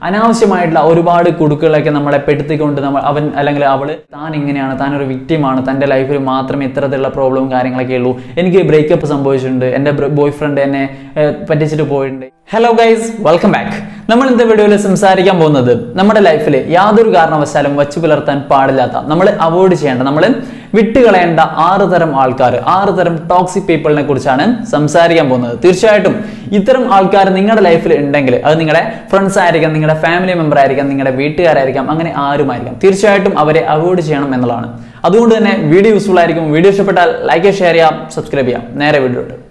അനാവശ്യമായിട്ടുള്ള ഒരുപാട് കുടുക്കുകളൊക്കെ നമ്മളെ പെടുത്തിക്കൊണ്ട് നമ്മൾ അവൻ അല്ലെങ്കിൽ അവള് താൻ ഇങ്ങനെയാണ് താൻ ഒരു വിക്റ്റിമാണ് തൻ്റെ ലൈഫിൽ മാത്രമേ ഇത്തരത്തിലുള്ള പ്രോബ്ലവും കാര്യങ്ങളൊക്കെ ഉള്ളൂ എനിക്ക് ബ്രേക്കപ്പ് സംഭവിച്ചിട്ടുണ്ട് എൻ്റെ ബോയ് ഫ്രണ്ട് എന്നെ ഏഹ്, പറ്റിച്ചിട്ട് പോയിട്ടുണ്ട് ഹലോ ഗൈസ് വെൽക്കം ബാക്ക് നമ്മൾ ഇന്നത്തെ വീഡിയോയിൽ സംസാരിക്കാൻ പോകുന്നത് നമ്മുടെ ലൈഫിൽ യാതൊരു കാരണവശാലും വച്ചു പുലർത്താൻ പാടില്ലാത്ത നമ്മൾ അവോയ്ഡ് ചെയ്യേണ്ട നമ്മൾ വിട്ടുകളയേണ്ട ആറ് തരം ആൾക്കാർ ആറ് തരം ടോക്സിക് പീപ്പിളിനെ കുറിച്ചാണ് സംസാരിക്കാൻ പോകുന്നത് തീർച്ചയായിട്ടും ഇത്തരം ആൾക്കാർ നിങ്ങളുടെ ലൈഫിൽ ഉണ്ടെങ്കിൽ അത് നിങ്ങളുടെ ഫ്രണ്ട്സ് ആയിരിക്കാം നിങ്ങളുടെ ഫാമിലി മെമ്പർ ആയിരിക്കാം നിങ്ങളുടെ വീട്ടുകാരായിരിക്കാം അങ്ങനെ ആരുമായിരിക്കാം തീർച്ചയായിട്ടും അവരെ അവോയ്ഡ് ചെയ്യണം എന്നുള്ളതാണ് അതുകൊണ്ട് തന്നെ വീഡിയോ യൂസ്ഫുൾ ആയിരിക്കും വീഡിയോ ഇഷ്ടപ്പെട്ടാൽ ലൈക്ക് ഷെയർ ചെയ്യാം സബ്സ്ക്രൈബ് ചെയ്യാം നേരെ വീഡിയോ ഇട്ട്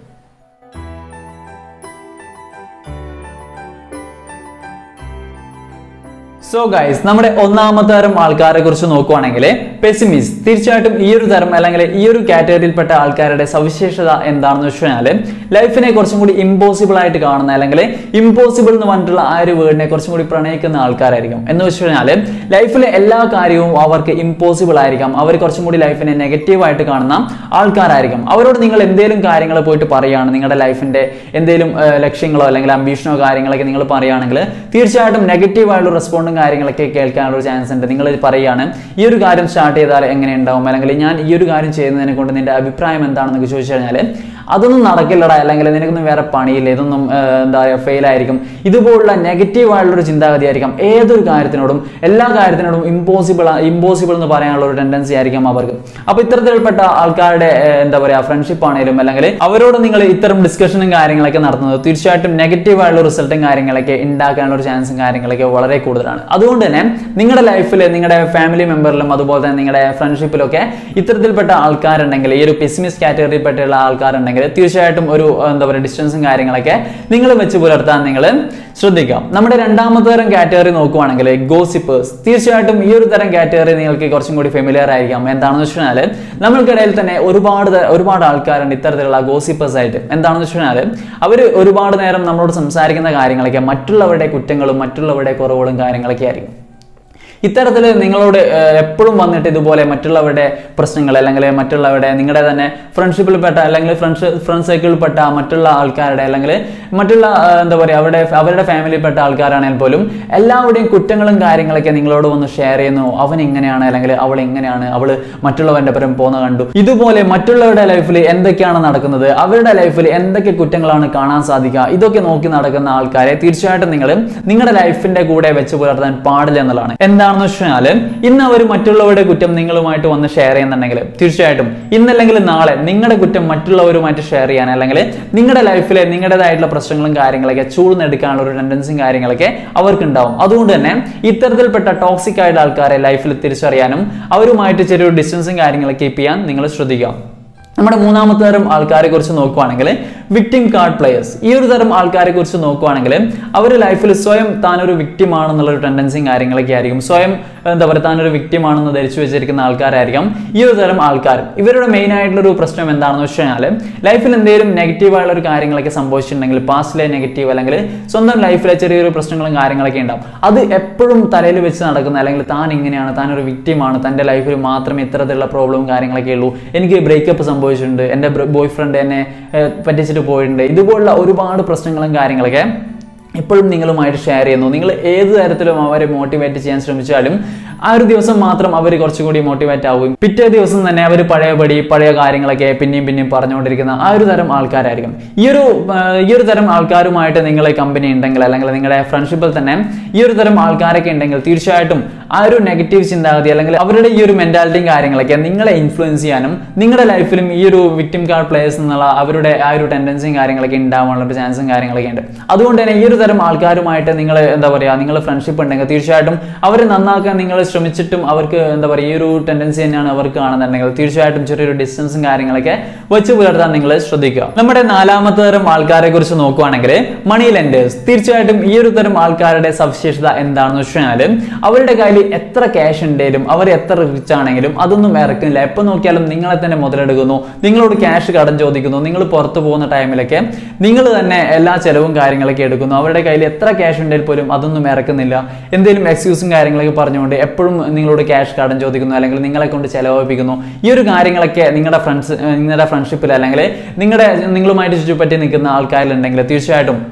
സോ ഗൈസ് നമ്മുടെ ഒന്നാമത്തെ തരം ആൾക്കാരെ കുറിച്ച് നോക്കുവാണെങ്കിൽ പെസിമിസ് തീർച്ചയായിട്ടും ഈ ഒരു തരം അല്ലെങ്കിൽ ഈ ഒരു കാറ്റഗറിയിൽപ്പെട്ട ആൾക്കാരുടെ സവിശേഷത എന്താണെന്ന് വെച്ച് കഴിഞ്ഞാൽ ലൈഫിനെ കുറച്ചും കൂടി ഇമ്പോസിബിൾ ആയിട്ട് കാണുന്ന അല്ലെങ്കിൽ ഇമ്പോസിബിൾ എന്ന് പറഞ്ഞിട്ടുള്ള ആ ഒരു വേർഡിനെ കുറച്ചും കൂടി പ്രണയിക്കുന്ന ആൾക്കാരായിരിക്കും എന്ന് വെച്ച് കഴിഞ്ഞാൽ ലൈഫിലെ എല്ലാ കാര്യവും അവർക്ക് ഇമ്പോസിബിൾ ആയിരിക്കാം അവർ കുറച്ചും കൂടി ലൈഫിനെ നെഗറ്റീവ് ആയിട്ട് കാണുന്ന ആൾക്കാരായിരിക്കും അവരോട് നിങ്ങൾ എന്തെങ്കിലും കാര്യങ്ങൾ പോയിട്ട് പറയുകയാണ് നിങ്ങളുടെ ലൈഫിന്റെ എന്തെങ്കിലും ഏഹ്, ലക്ഷ്യങ്ങളോ അല്ലെങ്കിൽ അംബീഷനോ കാര്യങ്ങളൊക്കെ നിങ്ങൾ പറയുകയാണെങ്കിൽ തീർച്ചയായിട്ടും നെഗറ്റീവ് ആയിട്ടുള്ള റെസ്പോണ്ടും കാര്യങ്ങളൊക്കെ കേൾക്കാനുള്ള ഒരു ചാൻസ് ഉണ്ട് നിങ്ങൾ പറയുകയാണ് ഈ ഒരു കാര്യം സ്റ്റാർട്ട് ചെയ്താൽ എങ്ങനെ ഉണ്ടാവും അല്ലെങ്കിൽ ഞാൻ ഈ ഒരു കാര്യം ചെയ്യുന്നതിനെ കൊണ്ട് നിന്റെ അഭിപ്രായം എന്താണെന്നൊക്കെ ചോദിച്ചു കഴിഞ്ഞാൽ അതൊന്നും നടക്കില്ലടാ അല്ലെങ്കിൽ നിനക്കൊന്നും വേറെ പണിയില്ല ഇതൊന്നും ഏഹ്, എന്താ പറയുക ഫെയിൽ ആയിരിക്കും ഇതുപോലുള്ള നെഗറ്റീവ് ആയിട്ടുള്ള ഒരു ചിന്താഗതി ആയിരിക്കും ഏതൊരു കാര്യത്തിനോടും എല്ലാ കാര്യത്തിനോടും ഇമ്പോസിബിൾ ഇമ്പോസിബിൾ എന്ന് പറയാനുള്ള ഒരു ടെൻഡൻസി ആയിരിക്കും അവർക്ക് അപ്പൊ ഇത്തരത്തിൽപ്പെട്ട ആൾക്കാരുടെ ഏഹ്, എന്താ പറയുക ഫ്രണ്ട്ഷിപ്പ് ആണെങ്കിലും അല്ലെങ്കിൽ അവരോട് നിങ്ങൾ ഇത്തരം ഡിസ്കഷനും കാര്യങ്ങളൊക്കെ നടത്തുന്നത് തീർച്ചയായിട്ടും നെഗറ്റീവ് ആയിട്ടുള്ള റിസൾട്ടും കാര്യങ്ങളൊക്കെ ഉണ്ടാക്കാനുള്ള ഒരു ചാൻസും കാര്യങ്ങളൊക്കെ വളരെ കൂടുതലാണ് അതുകൊണ്ട് തന്നെ നിങ്ങളുടെ ലൈഫിൽ നിങ്ങളുടെ ഫാമിലി മെമ്പറിലും അതുപോലെ തന്നെ നിങ്ങളുടെ ഫ്രണ്ട്ഷിപ്പിലൊക്കെ ഇത്തരത്തിൽപ്പെട്ട ആൾക്കാരുണ്ടെങ്കിൽ ഈ ഒരു പെസിമിസ് കാറ്റഗറിയിൽപ്പെട്ടുള്ള ആൾക്കാരുണ്ടെങ്കിൽ തീർച്ചയായിട്ടും ഒരു എന്താ പറയുക ഡിസ്റ്റൻസും കാര്യങ്ങളൊക്കെ നിങ്ങൾ വെച്ച് പുലർത്താൻ നിങ്ങൾ ശ്രദ്ധിക്കാം നമ്മുടെ രണ്ടാമത്തെ തരം കാറ്റഗറി നോക്കുവാണെങ്കിൽ ഗോസിപ്പേഴ്സ് തീർച്ചയായിട്ടും ഈ ഒരു തരം കാറ്റഗറി നിങ്ങൾക്ക് കുറച്ചും കൂടി ഫെമിലിയർ ആയിരിക്കാം എന്താണെന്ന് വെച്ച് കഴിഞ്ഞാൽ നമ്മൾക്കിടയിൽ തന്നെ ഒരുപാട് ത- ഒരുപാട് ആൾക്കാരുണ്ട് ഇത്തരത്തിലുള്ള ഗോസിപ്പേഴ്സ് ആയിട്ട് എന്താണെന്ന് വെച്ച് കഴിഞ്ഞാൽ അവർ ഒരുപാട് നേരം നമ്മളോട് സംസാരിക്കുന്ന കാര്യങ്ങളൊക്കെ മറ്റുള്ളവരുടെ കുറ്റങ്ങളും മറ്റുള്ളവരുടെ കുറവുകളും കാര്യങ്ങളൊക്കെ ആയിരിക്കും ഇത്തരത്തിൽ നിങ്ങളോട് ഏഹ്, എപ്പോഴും വന്നിട്ട് ഇതുപോലെ മറ്റുള്ളവരുടെ പ്രശ്നങ്ങൾ അല്ലെങ്കിൽ മറ്റുള്ളവരുടെ നിങ്ങളുടെ തന്നെ ഫ്രണ്ട്ഷിപ്പിൽപ്പെട്ട അല്ലെങ്കിൽ ഫ്രണ്ട്സ് ഫ്രണ്ട് സർക്കിളിൽപ്പെട്ട മറ്റുള്ള ആൾക്കാരുടെ അല്ലെങ്കിൽ മറ്റുള്ള ഏഹ്, എന്താ പറയുക അവരുടെ അവരുടെ ഫാമിലിയിൽപ്പെട്ട ആൾക്കാരാണെങ്കിൽ പോലും എല്ലാവരുടെയും കുറ്റങ്ങളും കാര്യങ്ങളൊക്കെ നിങ്ങളോട് വന്ന് ഷെയർ ചെയ്യുന്നു അവൻ ഇങ്ങനെയാണ് അല്ലെങ്കിൽ അവൾ ഇങ്ങനെയാണ് അവൾ മറ്റുള്ളവന്റെ പരം പോന്ന കണ്ടു ഇതുപോലെ മറ്റുള്ളവരുടെ ലൈഫിൽ എന്തൊക്കെയാണ് നടക്കുന്നത് അവരുടെ ലൈഫിൽ എന്തൊക്കെ കുറ്റങ്ങളാണ് കാണാൻ സാധിക്കുക ഇതൊക്കെ നോക്കി നടക്കുന്ന ആൾക്കാരെ തീർച്ചയായിട്ടും നിങ്ങൾ നിങ്ങളുടെ ലൈഫിന്റെ കൂടെ വെച്ച് പുലർത്താൻ പാടില്ല എന്നുള്ളതാണ് എന്താണെന്ന് വെച്ചാൽ ഇന്ന് അവർ മറ്റുള്ളവരുടെ കുറ്റം നിങ്ങളുമായിട്ട് വന്ന് ഷെയർ ചെയ്യുന്നുണ്ടെങ്കിൽ തീർച്ചയായിട്ടും ഇന്നല്ലെങ്കിൽ നാളെ നിങ്ങളുടെ കുറ്റം മറ്റുള്ളവരുമായിട്ട് ഷെയർ ചെയ്യാൻ അല്ലെങ്കിൽ നിങ്ങളുടെ ലൈഫിലെ നിങ്ങളുടേതായിട്ടുള്ള പ്രശ്നങ്ങളും കാര്യങ്ങളൊക്കെ ചൂഴ്ന്നെടുക്കാനുള്ള ഒരു ടെൻഡൻസിയും കാര്യങ്ങളൊക്കെ അവർക്ക് ഉണ്ടാവും അതുകൊണ്ട് തന്നെ ഇത്തരത്തിൽപ്പെട്ട ടോക്സിക് ആയിട്ടുള്ള ആൾക്കാരെ ലൈഫിൽ തിരിച്ചറിയാനും അവരുമായിട്ട് ചെറിയൊരു ഡിസ്റ്റൻസും കാര്യങ്ങളൊക്കെ കീപ്പ് ചെയ്യാൻ നിങ്ങൾ ശ്രദ്ധിക്കുക നമ്മുടെ മൂന്നാമത്തെ തരം ആൾക്കാരെ കുറിച്ച് നോക്കുവാണെങ്കിൽ വിക്ടിം കാർഡ് പ്ലേയേഴ്സ് ഈ ഒരു തരം ആൾക്കാരെ കുറിച്ച് നോക്കുവാണെങ്കിൽ അവർ ലൈഫിൽ സ്വയം താനൊരു വിക്ടിം ആണെന്നുള്ള ഒരു ടെൻഡൻസിയും കാര്യങ്ങളൊക്കെ ആയിരിക്കും സ്വയം എന്താ പറയുക താനൊരു വിക്ടിം ആണെന്ന് ധരിച്ചു വെച്ചിരിക്കുന്ന ആൾക്കാരായിരിക്കും ഈ ഒരു തരം ആൾക്കാർ ഇവരുടെ മെയിൻ ആയിട്ടുള്ള ഒരു പ്രശ്നം എന്താണെന്ന് വെച്ച് കഴിഞ്ഞാൽ ലൈഫിൽ എന്തെങ്കിലും നെഗറ്റീവ് ആയിട്ടുള്ള ഒരു കാര്യങ്ങളൊക്കെ സംഭവിച്ചിട്ടുണ്ടെങ്കിൽ പാസ്റ്റിലെ നെഗറ്റീവ് അല്ലെങ്കിൽ സ്വന്തം ലൈഫിലെ ചെറിയൊരു പ്രശ്നങ്ങളും കാര്യങ്ങളൊക്കെ ഉണ്ടാവും അത് എപ്പോഴും തലയിൽ വെച്ച് നടക്കുന്ന അല്ലെങ്കിൽ താൻ ഇങ്ങനെയാണ് താൻ ഒരു വിക്ടിമാണ് തൻ്റെ ലൈഫിൽ മാത്രമേ ഇത്തരത്തിലുള്ള പ്രോബ്ലവും കാര്യങ്ങളൊക്കെ ഉള്ളൂ എനിക്ക് ബ്രേക്കപ്പ് സംഭവിച്ചിട്ടുണ്ട് എൻ്റെ ബോയ് ഫ്രണ്ട് എന്നെ ഏഹ്, പറ്റിച്ചിട്ട് പോയിട്ടുണ്ട് ഇതുപോലുള്ള ഒരുപാട് പ്രശ്നങ്ങളും കാര്യങ്ങളൊക്കെ എപ്പോഴും നിങ്ങളുമായിട്ട് ഷെയർ ചെയ്യുന്നു നിങ്ങൾ ഏത് തരത്തിലും അവരെ മോട്ടിവേറ്റ് ചെയ്യാൻ ശ്രമിച്ചാലും ആ ഒരു ദിവസം മാത്രം അവർ കുറച്ചുകൂടി മോട്ടിവേറ്റ് ആവുകയും പിറ്റേ ദിവസം തന്നെ അവർ പഴയപടി പഴയ കാര്യങ്ങളൊക്കെ പിന്നെയും പിന്നെയും പറഞ്ഞുകൊണ്ടിരിക്കുന്ന ആ ഒരു തരം ആൾക്കാരായിരിക്കും ഈ ഒരു ആ, ഈ ഒരു തരം ആൾക്കാരുമായിട്ട് നിങ്ങളെ കമ്പനി ഉണ്ടെങ്കിൽ അല്ലെങ്കിൽ നിങ്ങളുടെ ഫ്രണ്ട്ഷിപ്പിൽ തന്നെ ഈ ഒരു തരം ആൾക്കാരൊക്കെ ഉണ്ടെങ്കിൽ തീർച്ചയായിട്ടും ആ ഒരു നെഗറ്റീവ് ചിന്താഗതി അല്ലെങ്കിൽ അവരുടെ ഈ ഒരു മെന്റാലിറ്റിയും കാര്യങ്ങളൊക്കെ നിങ്ങളെ ഇൻഫ്ലുവൻസ് ചെയ്യാനും നിങ്ങളുടെ ലൈഫിലും ഈ ഒരു വിക്ടിം കാർഡ് പ്ലേയേഴ്സ് എന്നുള്ള അവരുടെ ആ ഒരു ടെൻഡൻസിയും കാര്യങ്ങളൊക്കെ ഉണ്ടാവാനുള്ള ഒരു ചാൻസും കാര്യങ്ങളൊക്കെ ഉണ്ട് അതുകൊണ്ട് തന്നെ ഈ ഒരു തരം ആൾക്കാരുമായിട്ട് നിങ്ങൾ എന്താ പറയുക നിങ്ങൾ ഫ്രണ്ട്ഷിപ്പ് ഉണ്ടെങ്കിൽ തീർച്ചയായിട്ടും അവരെ നന്നാക്കാൻ നിങ്ങൾ ശ്രമിച്ചിട്ടും അവർക്ക് എന്താ പറയുക ഈ ഒരു ടെൻഡൻസി തന്നെയാണ് അവർക്ക് കാണുന്നുണ്ടെങ്കിൽ തീർച്ചയായിട്ടും ചെറിയൊരു ഡിസ്റ്റൻസും കാര്യങ്ങളൊക്കെ വെച്ച് പുലർത്താൻ നിങ്ങൾ ശ്രദ്ധിക്കുക നമ്മുടെ നാലാമത്തെ തരം ആൾക്കാരെ കുറിച്ച് നോക്കുവാണെങ്കിൽ മണി ലെൻഡേഴ്സ് തീർച്ചയായിട്ടും ഈ ഒരു തരം ആൾക്കാരുടെ സവിശേഷത എന്താണെന്ന് വെച്ച് കഴിഞ്ഞാൽ അവരുടെ കയ്യിൽ എത്ര ക്യാഷ് ഉണ്ടെങ്കിലും അവർ എത്ര റിച്ച് ആണെങ്കിലും അതൊന്നും ഇറക്കുന്നില്ല എപ്പോൾ നോക്കിയാലും നിങ്ങളെ തന്നെ മുതലെടുക്കുന്നു നിങ്ങളോട് ക്യാഷ് കടം ചോദിക്കുന്നു നിങ്ങൾ പുറത്തു പോകുന്ന ടൈമിലൊക്കെ നിങ്ങൾ തന്നെ എല്ലാ ചെലവും കാര്യങ്ങളൊക്കെ എടുക്കുന്നു അവരുടെ കയ്യിൽ എത്ര ക്യാഷ് ഉണ്ടെങ്കിൽ പോലും അതൊന്നും ഇറക്കുന്നില്ല എന്തെങ്കിലും എക്സ്ക്യൂസും കാര്യങ്ങളൊക്കെ പറഞ്ഞുകൊണ്ട് എപ്പോഴും നിങ്ങളോട് ക്യാഷ് കടം ചോദിക്കുന്നു അല്ലെങ്കിൽ നിങ്ങളെ കൊണ്ട് ചെലവഴിപ്പിക്കുന്നു ഈ ഒരു കാര്യങ്ങളൊക്കെ നിങ്ങളുടെ ഫ്രണ്ട്സ് നിങ്ങളുടെ ഫ്രണ്ട്ഷിപ്പിൽ അല്ലെങ്കിൽ നിങ്ങളുടെ നിങ്ങളുമായിട്ട് ചുറ്റുപറ്റി നിൽക്കുന്ന ആൾക്കാരിലുണ്ടെങ്കിൽ തീർച്ചയായിട്ടും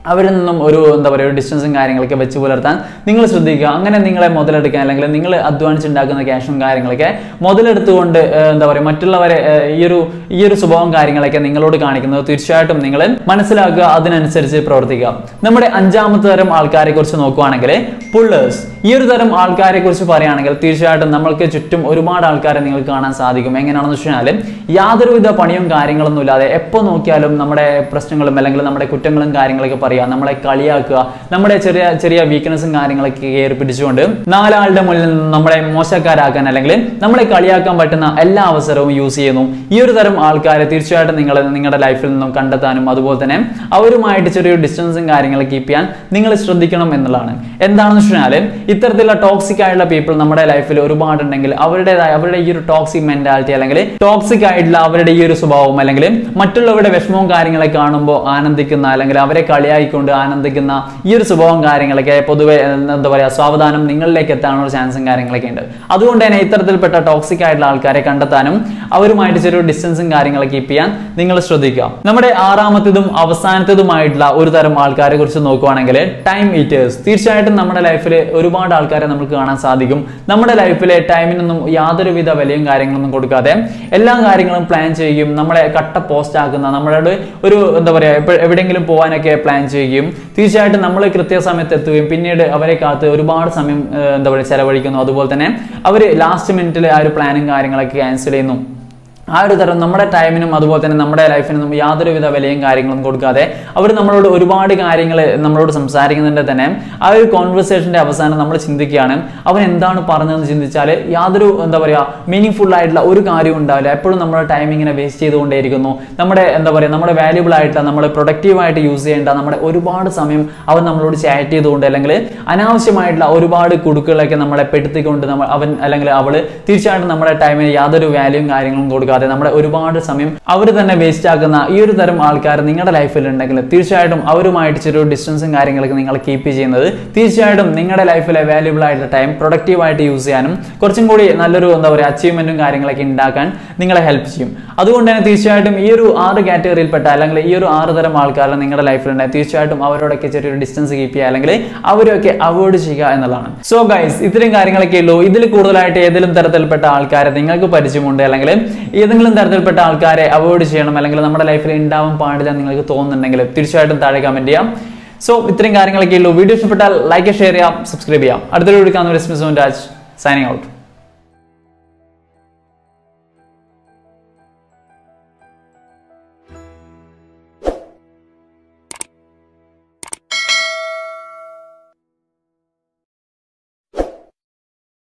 അവരിൽ നിന്നും ഒരു എന്താ പറയുക ഒരു ഡിസ്റ്റൻസും കാര്യങ്ങളൊക്കെ വെച്ച് പുലർത്താൻ നിങ്ങൾ ശ്രദ്ധിക്കുക അങ്ങനെ നിങ്ങളെ മുതലെടുക്കാൻ അല്ലെങ്കിൽ നിങ്ങൾ അധ്വാനിച്ചുണ്ടാക്കുന്ന ക്യാഷും കാര്യങ്ങളൊക്കെ മുതലെടുത്തുകൊണ്ട് ഏഹ്, എന്താ പറയുക മറ്റുള്ളവരെ ഏഹ്, ഈ ഒരു ഈ ഒരു സ്വഭാവം കാര്യങ്ങളൊക്കെ നിങ്ങളോട് കാണിക്കുന്നത് തീർച്ചയായിട്ടും നിങ്ങൾ മനസ്സിലാക്കുക അതിനനുസരിച്ച് പ്രവർത്തിക്കുക നമ്മുടെ അഞ്ചാമത്തെ തരം ആൾക്കാരെ കുറിച്ച് നോക്കുവാണെങ്കിൽ പുള്ളേഴ്സ് ഈ ഒരു തരം ആൾക്കാരെ കുറിച്ച് പറയുകയാണെങ്കിൽ തീർച്ചയായിട്ടും നമ്മൾക്ക് ചുറ്റും ഒരുപാട് ആൾക്കാരെ നിങ്ങൾക്ക് കാണാൻ സാധിക്കും എങ്ങനെയാണെന്ന് വെച്ചാൽ യാതൊരുവിധ പണിയും കാര്യങ്ങളൊന്നും ഇല്ലാതെ എപ്പോൾ നോക്കിയാലും നമ്മുടെ പ്രശ്നങ്ങളും അല്ലെങ്കിൽ നമ്മുടെ കുറ്റങ്ങളും കാര്യങ്ങളൊക്കെ പറയുക നമ്മളെ കളിയാക്കുക നമ്മുടെ ചെറിയ ചെറിയ വീക്ക്നെസ്സും കാര്യങ്ങളൊക്കെ കയറി പിടിച്ചുകൊണ്ട് നാലാളുടെ മുന്നിൽ നിന്ന് നമ്മളെ മോശക്കാരാക്കാൻ അല്ലെങ്കിൽ നമ്മളെ കളിയാക്കാൻ പറ്റുന്ന എല്ലാ അവസരവും യൂസ് ചെയ്യുന്നു ഈ ഒരു തരം ആൾക്കാരെ തീർച്ചയായിട്ടും നിങ്ങൾ നിങ്ങളുടെ ലൈഫിൽ നിന്നും കണ്ടെത്താനും അതുപോലെ തന്നെ അവരുമായിട്ട് ചെറിയൊരു ഡിസ്റ്റൻസും കാര്യങ്ങൾ കീപ്പ് ചെയ്യാൻ നിങ്ങൾ ശ്രദ്ധിക്കണം എന്നുള്ളതാണ് എന്താണെന്ന് വെച്ചാൽ ഇത്തരത്തിലുള്ള ടോക്സിക് ആയിട്ടുള്ള പീപ്പിൾ നമ്മുടെ ലൈഫിൽ ഒരുപാടുണ്ടെങ്കിൽ അവരുടേതായ അവരുടെ ഈ ഒരു ടോക്സിക് മെന്റാലിറ്റി അല്ലെങ്കിൽ ടോക്സിക് ആയിട്ടുള്ള അവരുടെ ഈ ഒരു സ്വഭാവം അല്ലെങ്കിൽ മറ്റുള്ളവരുടെ വിഷമവും കാര്യങ്ങളെ കാണുമ്പോൾ ആനന്ദിക്കുന്ന അല്ലെങ്കിൽ അവരെ കളിയായിക്കൊണ്ട് ആനന്ദിക്കുന്ന ഈ ഒരു സ്വഭാവം കാര്യങ്ങളൊക്കെ പൊതുവെ എന്താ പറയുക സാവധാനം നിങ്ങളിലേക്ക് എത്താനുള്ള ചാൻസും കാര്യങ്ങളൊക്കെ ഉണ്ട് അതുകൊണ്ട് തന്നെ ഇത്തരത്തിൽപ്പെട്ട ടോക്സിക് ആയിട്ടുള്ള ആൾക്കാരെ കണ്ടെത്താനും അവരുമായിട്ട് ചെറിയൊരു ഡിസ്റ്റൻസും കാര്യങ്ങളൊക്കെ കീപ്പ് ചെയ്യാൻ നിങ്ങൾ ശ്രദ്ധിക്കുക നമ്മുടെ ആറാമത്തേതും അവസാനത്തേതുമായിട്ടുള്ള ഒരു തരം ആൾക്കാരെ കുറിച്ച് നോക്കുവാണെങ്കിൽ ടൈം ഈറ്റേഴ്സ് തീർച്ചയായിട്ടും നമ്മുടെ ലൈഫിൽ ഒരുപാട് ആൾക്കാരെ നമുക്ക് കാണാൻ സാധിക്കും നമ്മുടെ ലൈഫിലെ ടൈമിനൊന്നും യാതൊരുവിധ വിലയും കാര്യങ്ങളൊന്നും കൊടുക്കാതെ എല്ലാ കാര്യങ്ങളും പ്ലാൻ ചെയ്യുകയും നമ്മളെ കട്ട പോസ്റ്റ് ആക്കുന്ന നമ്മളോട് ഒരു എന്താ പറയുക എപ്പ- എവിടെയെങ്കിലും പോകാനൊക്കെ പ്ലാൻ ചെയ്യുകയും തീർച്ചയായിട്ടും നമ്മൾ കൃത്യസമയത്ത് എത്തുകയും പിന്നീട് അവരെ കാത്ത് ഒരുപാട് സമയം ഏഹ്, എന്താ പറയുക ചെലവഴിക്കുന്നു അതുപോലെ തന്നെ അവർ ലാസ്റ്റ് മിനിറ്റിൽ ആ ഒരു പ്ലാനും കാര്യങ്ങളൊക്കെ ക്യാൻസൽ ചെയ്യുന്നു ആ ഒരു തരം നമ്മുടെ ടൈമിനും അതുപോലെ തന്നെ നമ്മുടെ ലൈഫിനും യാതൊരുവിധ വിലയും കാര്യങ്ങളും കൊടുക്കാതെ അവർ നമ്മളോട് ഒരുപാട് കാര്യങ്ങൾ നമ്മളോട് സംസാരിക്കുന്നതിൻ്റെ തന്നെ ആ ഒരു കോൺവെർസേഷൻ്റെ അവസാനം നമ്മൾ ചിന്തിക്കുകയാണ് അവൻ എന്താണ് പറഞ്ഞതെന്ന് ചിന്തിച്ചാൽ യാതൊരു എന്താ പറയുക മീനിങ് ഫുൾ ആയിട്ടുള്ള ഒരു കാര്യം ഉണ്ടാവില്ല എപ്പോഴും നമ്മുടെ ടൈം ഇങ്ങനെ വേസ്റ്റ് ചെയ്തുകൊണ്ടേയിരിക്കുന്നു നമ്മുടെ എന്താ പറയുക നമ്മുടെ വാല്യുബിൾ ആയിട്ടുള്ള നമ്മൾ പ്രൊഡക്റ്റീവായിട്ട് യൂസ് ചെയ്യേണ്ട നമ്മുടെ ഒരുപാട് സമയം അവൻ നമ്മളോട് ചാറ്റ് ചെയ്തുകൊണ്ട് അല്ലെങ്കിൽ അനാവശ്യമായിട്ടുള്ള ഒരുപാട് കുടുക്കുകളൊക്കെ നമ്മളെ പെടുത്തിക്കൊണ്ട് നമ്മൾ അവൻ അല്ലെങ്കിൽ അവൾ തീർച്ചയായിട്ടും നമ്മുടെ ടൈമിന് യാതൊരു വാല്യൂയും കാര്യങ്ങളും കൊടുക്കാതെ നമ്മുടെ ഒരുപാട് സമയം അവർ തന്നെ വേസ്റ്റ് ആക്കുന്ന ഈ ഒരു തരം ആൾക്കാർ നിങ്ങളുടെ ലൈഫിൽ ഉണ്ടെങ്കിൽ തീർച്ചയായിട്ടും അവരുമായിട്ട് ചെറിയ ഡിസ്റ്റൻസും കാര്യങ്ങളൊക്കെ നിങ്ങൾ കീപ്പ് ചെയ്യുന്നത് തീർച്ചയായിട്ടും നിങ്ങളുടെ ലൈഫിലെ വാല്യുബിൾ ആയിട്ടുള്ള ടൈം പ്രൊഡക്റ്റീവായിട്ട് യൂസ് ചെയ്യാനും കുറച്ചും കൂടി നല്ലൊരു എന്താ പറയുക അച്ചീവ്മെന്റും കാര്യങ്ങളൊക്കെ ഉണ്ടാക്കാൻ നിങ്ങളെ ഹെൽപ്പ് ചെയ്യും അതുകൊണ്ട് തന്നെ തീർച്ചയായിട്ടും ഈ ഒരു ആറ് കാറ്റഗറിയിൽപ്പെട്ട അല്ലെങ്കിൽ ഈ ഒരു ആറ് തരം ആൾക്കാർ നിങ്ങളുടെ ലൈഫിലുണ്ടെങ്കിൽ തീർച്ചയായിട്ടും അവരോടൊക്കെ ചെറിയൊരു ഡിസ്റ്റൻസ് കീപ്പ് ചെയ്യുക അല്ലെങ്കിൽ അവരൊക്കെ അവോയ്ഡ് ചെയ്യുക എന്നുള്ളതാണ് സോ ഗൈസ് ഇത്രയും കാര്യങ്ങളൊക്കെ ഉള്ളൂ ഇതിൽ കൂടുതലായിട്ട് ഏതെങ്കിലും തരത്തിൽപ്പെട്ട ആൾക്കാരെ നിങ്ങൾക്ക് പരിചയമുണ്ട് അല്ലെങ്കിൽ ഏതെങ്കിലും തരത്തിൽപ്പെട്ട ആൾക്കാരെ അവോയ്ഡ് ചെയ്യണം അല്ലെങ്കിൽ നമ്മുടെ ലൈഫിൽ ഉണ്ടാവാൻ പാടില്ല എന്ന് നിങ്ങൾക്ക് തോന്നുന്നുണ്ടെങ്കിൽ തീർച്ചയായിട്ടും താഴെ കമന്റ് ചെയ്യാം സോ ഇത്രയും കാര്യങ്ങളൊക്കെ ഉള്ളൂ വീഡിയോ ഇഷ്ടപ്പെട്ടാൽ ലൈക്ക് ഷെയർ ചെയ്യാം സബ്സ്ക്രൈബ് ചെയ്യാം അടുത്തൊരു വീഡിയോ കാണുന്ന രാജ് സൈനിങ് ഔട്ട്